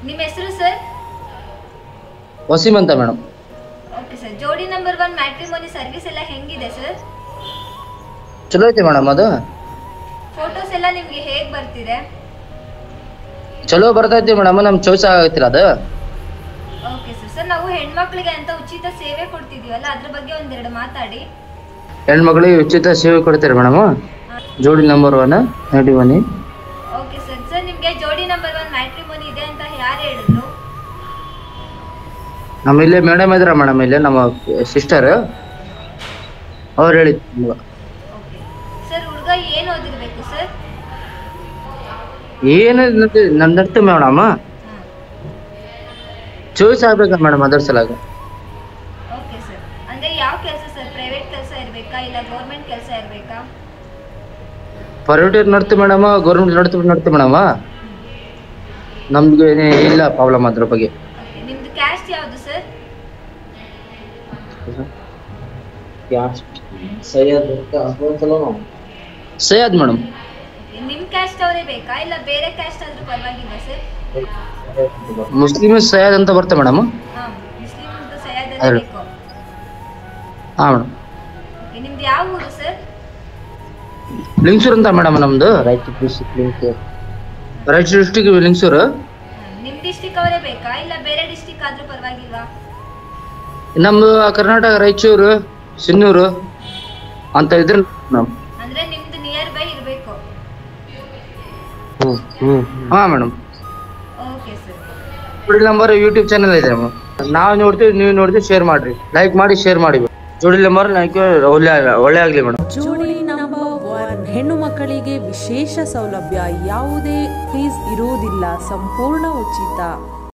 ನಿಮ್ಮ ಹೆಸರು ಸರ್ ವಸೀಮ್ ಅಂತ madam okay sir Jodi number one matrimony service ಎಲ್ಲ ಹೆಂಗಿದೆ ಸರ್ ಚಲೋ ಐತೆ ಮೇಡಮ್ ಅದು ಫೋಟೋಸ್ ಎಲ್ಲ ನಿಮಗೆ ಹೇಗೆ ಬರ್ತಿದೆ ಚಲೋ ಬರ್ತೈತಿ ಮೇಡಮ್ ನಮ್ ಚಾಯ್ಸ್ ಆಗತ್ತಿಲ್ಲ ಅದು ಓಕೆ ಸರ್ ಸರ್ ನಾವು ಹೆಣ್ಮಕ್ಳಿಗೆ ಅಂತ ಉಚಿತ ಸೇವೆ ಕೊಡ್ತಿದೀವಲ್ಲ ಅದ್ರ ಬಗ್ಗೆ ಒಂದೆರಡು ಮಾತಾಡಿ ಹೆಣ್ಮಕ್ಳಿಗೆ ಉಚಿತ ಸೇವೆ ಕೊಡ್ತೀರಿ ಮೇಡಮ್ ಜೋಡಿ ನಂಬರ್ ಒನ್ ನಡಿ ಬನ್ನಿ ಓಕೆ ಸರ್ ಸರ್ ನಿಮಗೆ ಜೋಡಿ ನಂಬರ್ ಒನ್ ಮ್ಯಾಟ್ರಿಮೋನಿ ಇದೆ ಅಂತ ಯಾರು ಹೇಳಿದ್ರು ನಮ್ಮ ಇಲ್ಲೇ ಮೇಡಮ್ ಇದ್ರ ಮೇಡಮ್ ಇಲ್ಲೇ ನಮ್ಮ ಸಿಸ್ಟರ್ ಅವ್ರು ಹೇಳಿದ್ ನಮ್ಗೆ. ಓಕೆ ಸರ್ ಹುಡುಗ ಏನು ಓದಿರ್ಬೇಕು ಸರ್ ಏನು ನಂದರ್ತು ಮೇಡಮ್ ಚಾಯ್ಸ್ ಆಗ್ಬೇಕ ಮೇಡಮ್ ಅದ್ರ ಸಲಾಗ ಓಕೆ ಸರ್ ಅಂದ್ರೆ ಯಾವ ಕೆಲಸ ಸರ್ ಪ್ರೈವೇಟ್ ಕೆಲಸ ಇರಬೇಕಾ ಇಲ್ಲ ಗೌರ್ಮೆಂಟ್ ಕೆಲಸ ಇರಬೇಕಾ ಪ್ರೈವೇಟ್ ನಡ್ತು ಮೇಡಮ್ ಗೌರ್ಮೆಂಟ್ ನಡ್ತು ನಡ್ತು ಮೇಡಮ್ ನಮ್ಗೆ ಏನೇ ಇಲ್ಲ ಪ್ರಾಬ್ಲಮ್ ಅದ್ರ ಬಗ್ಗೆ ಓಕೆ ನಿಮ್ದು ಕ್ಯಾಸ್ಟ್ ಯಾವುದು ಸರ್ ಸೈಯದ್ ಮೇಡಮ್ ಓಕೆ ನಿಮ್ಮ ಕ್ಯಾಸ್ಟ್ ಅವರೇ ಬೇಕಾ ಇಲ್ಲ ಬೇರೆ ಕ್ಯಾಸ್ಟ್ ಆದ್ರೂ ಪರವಾಗಿಲ್ಲ ಸರ್ ಮುಸ್ಲಿಮ್ ಸೈಯದ್ ಅಂತ ಬರುತ್ತೆ ಮೇಡಮ್ ಹಾಂ ಮುಸ್ಲಿಮ್ ಸಯಾದಲ್ಲೇ ಹೌದು. ಬೇಕು ಹಾಂ ಮೇಡಮ್ ಓಕೆ ನಿಮ್ದು ಯಾವ ಊರು ಸರ್ ಲಿಂಗ್ಸೂರ್ ಅಂತ ಮೇಡಮ್ ನಮ್ದು ರಾಯಚೂರು ಡಿಸ್ಟಿಕ್ ಲಿಂಗ್ಸೂರ್ ರಾಯಚೂರು ಡಿಸ್ಟಿಕ್ ಲಿಂಗ್ಸೂರು ನಿಮ್ಮ ಡಿಸ್ಟಿಕ್ ಅವರೇ ಬೇಕಾ ಇಲ್ಲ ಬೇರೆ ಡಿಸ್ಟಿಕ್ ಆದ್ರೂ ಪರವಾಗಿಲ್ವಾ ನಮ್ದು ಕರ್ನಾಟಕ ರಾಯಚೂರು ಸಿನ್ನೂರು ಅಂತ ಇದ್ರೆ ಮೇಡಮ್ ಅಂದ್ರೆ ನಿಮ್ದು ನಿಯರ್ ಬೈ ಇರಬೇಕು ಹಾ madam okay sir Jodi number YouTube channel ಇದೆ ಮೇಡಮ್ ನಾವು ನೋಡ್ತೀವಿ ನೀವು ನೋಡ್ತೀವಿ ಶೇರ್ ಮಾಡ್ರಿ ಲೈಕ್ ಮಾಡಿ ಶೇರ್ ಮಾಡಿ ಜೋಡಿ ನಂಬರ್ ಲೈಕ್ ಒಳ್ಳೆ ಒಳ್ಳೆ ಆಗ್ಲಿ ಮೇಡಮ್ ಜೋಡಿ ನಂಬರ್ ಒನ್ ಹೆಣ್ಣು ಮಕ್ಕಳಿಗೆ ವಿಶೇಷ ಸೌಲಭ್ಯ ಯಾವುದೇ ಫೀಸ್ ಇರುವುದಿಲ್ಲ ಸಂಪೂರ್ಣ ಉಚಿತ